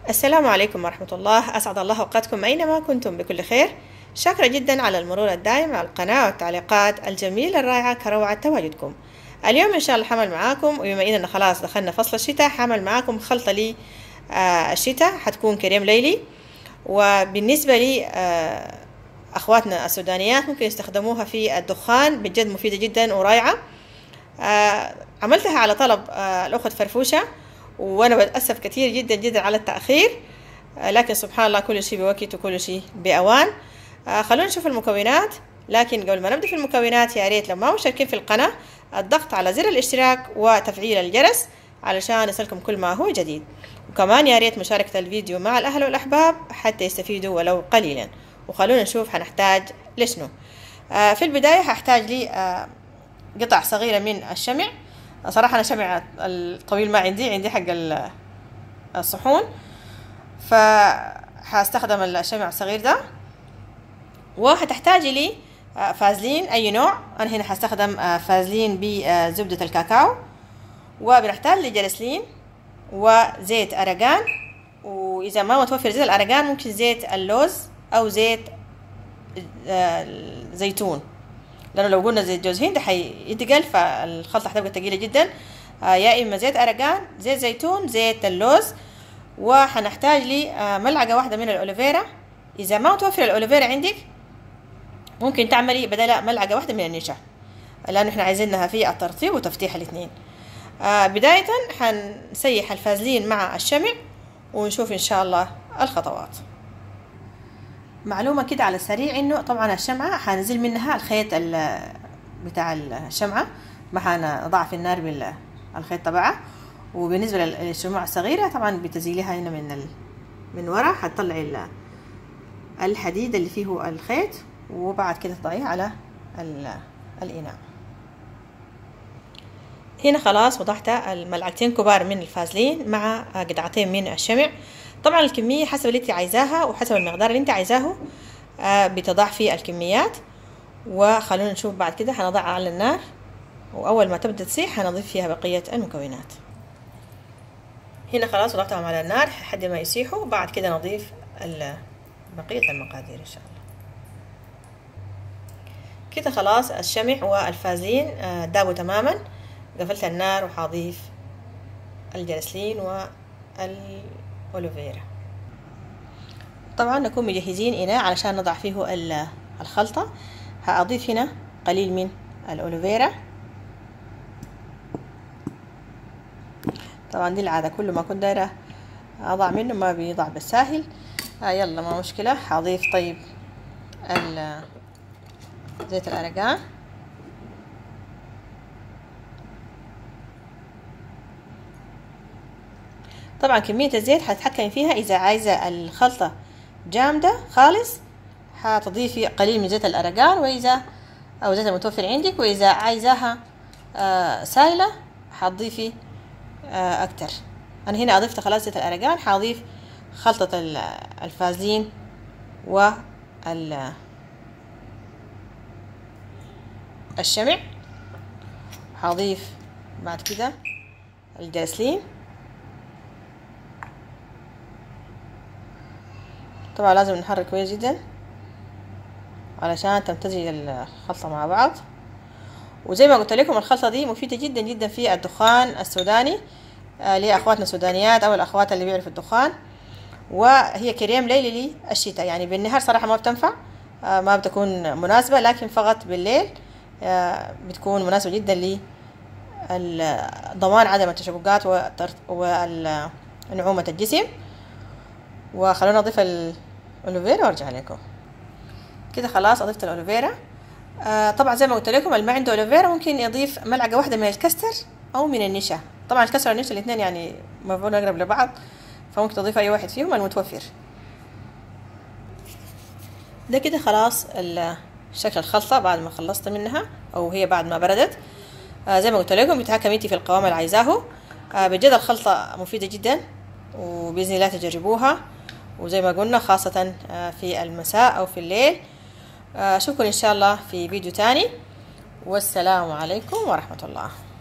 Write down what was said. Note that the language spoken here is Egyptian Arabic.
السلام عليكم ورحمة الله أسعد الله أوقاتكم أينما كنتم بكل خير شاكرة جدا على المرور الدائم على القناة والتعليقات الجميلة الرائعة كروعة تواجدكم اليوم إن شاء الله حمل معاكم وبما إننا خلاص دخلنا فصل الشتاء حمل معاكم خلطة لي آه الشتاء حتكون كريم ليلي وبالنسبة لي آه أخواتنا السودانيات ممكن يستخدموها في الدخان بجد مفيدة جدا ورائعة آه عملتها على طلب آه الأخت فرفوشة وأنا بتأسف كثير جدا جدا على التأخير آه لكن سبحان الله كل شيء بوقت وكل شيء بأوان آه خلونا نشوف المكونات لكن قبل ما نبدأ في المكونات يا ريت لو ما مشتركين في القناة الضغط على زر الاشتراك وتفعيل الجرس علشان يصلكم كل ما هو جديد وكمان يا ريت مشاركة الفيديو مع الأهل والأحباب حتى يستفيدوا ولو قليلا وخلونا نشوف حنحتاج لشنو آه في البداية هحتاج لي آه قطع صغيرة من الشمع صراحة أنا شمع الطويل ما عندي عندي حق الصحون فحاستخدم الشمع الصغير ده وهتحتاجي لي فازلين أي نوع أنا هنا حستخدم فازلين بزبدة الكاكاو وبنحتاج لجلسلين وزيت أرجان وإذا ما متوفر زيت الأرجان ممكن زيت اللوز أو زيت زيتون لأنه لو قلنا زيت جوز هند حيتقل فالخلطة حتبقى تقيلة جدا يا إما زيت أرجان زيت زيتون زيت اللوز وحنحتاج لي ملعقة واحدة من الأوليفيرا إذا ما متوفر الأوليفيرا عندك ممكن تعملي بدل ملعقة واحدة من النشا لأنه إحنا عايزينها في الترطيب وتفتيح الاثنين آه بداية حنسيح الفازلين مع الشمع ونشوف إن شاء الله الخطوات معلومة كده على السريع إنه طبعا الشمعة حنزل منها الخيط بتاع الشمعة ما حنضع في النار بالخيط تبعها وبالنسبة للشموع الصغيرة طبعا بتزيليها هنا من ال... من ورا حتطلعي الحديد اللي فيه الخيط وبعد كده تضعيه على الإناء هنا خلاص وضعت الملعقتين كبار من الفازلين مع قطعتين من الشمع طبعا الكمية حسب اللي انت عايزاها وحسب المقدار اللي انت عايزاه بتضع فيه الكميات وخلونا نشوف بعد كده حنضعها على النار وأول ما تبدأ تسيح حنضيف فيها بقية المكونات هنا خلاص وضعتهم على النار لحد ما يسيحوا بعد كده نضيف بقية المقادير إن شاء الله كده خلاص الشمع والفازلين دابوا تماما قفلت النار وحاضيف الجلسلين والأولوفيرا طبعا نكون مجهزين إناء علشان نضع فيه الخلطة هأضيف هنا قليل من الأولوفيرا طبعا دي العادة كل ما كنت دايرة أضع منه ما بيضع بالساهل آه يلا ما مشكلة هضيف طيب زيت الأرقان طبعا كمية الزيت هتتحكمي فيها إذا عايزة الخلطة جامدة خالص هتضيفي قليل من زيت الأرقان وإذا أو زيت المتوفر عندك وإذا عايزاها آه سايلة هتضيفي آه أكتر أنا هنا أضفت خلاص زيت الأرقان هضيف خلطة الفازلين وال الشمع هضيف بعد كده الجلسلين طبعا لازم نحرك كويس جدا علشان تمتزج الخلطة مع بعض وزي ما قلت لكم الخلطة دي مفيدة جدا جدا في الدخان السوداني آه لأخواتنا السودانيات أو الأخوات اللي بيعرفوا الدخان وهي كريم ليلي للشتاء يعني بالنهار صراحة ما بتنفع آه ما بتكون مناسبة لكن فقط بالليل آه بتكون مناسبة جدا لضمان عدم التشققات ونعومة الجسم وخلونا نضيف الأولوفيرا وارجع لكم كده خلاص أضفت الأولوفيرا آه طبعا زي ما قلت لكم اللي ما عنده أولوفيرا ممكن يضيف ملعقة واحدة من الكستر أو من النشا طبعا الكستر والنشا الاثنين يعني مفعول أقرب لبعض فممكن تضيف أي واحد فيهم المتوفر ده كده خلاص شكل الخلطة بعد ما خلصت منها أو هي بعد ما بردت آه زي ما قلت لكم بتحكم انتي في القوام اللي عايزاه آه بجد الخلطة مفيدة جدا وبإذن الله تجربوها وزي ما قلنا خاصة آه في المساء أو في الليل أشوفكم إن شاء الله في فيديو تاني والسلام عليكم ورحمة الله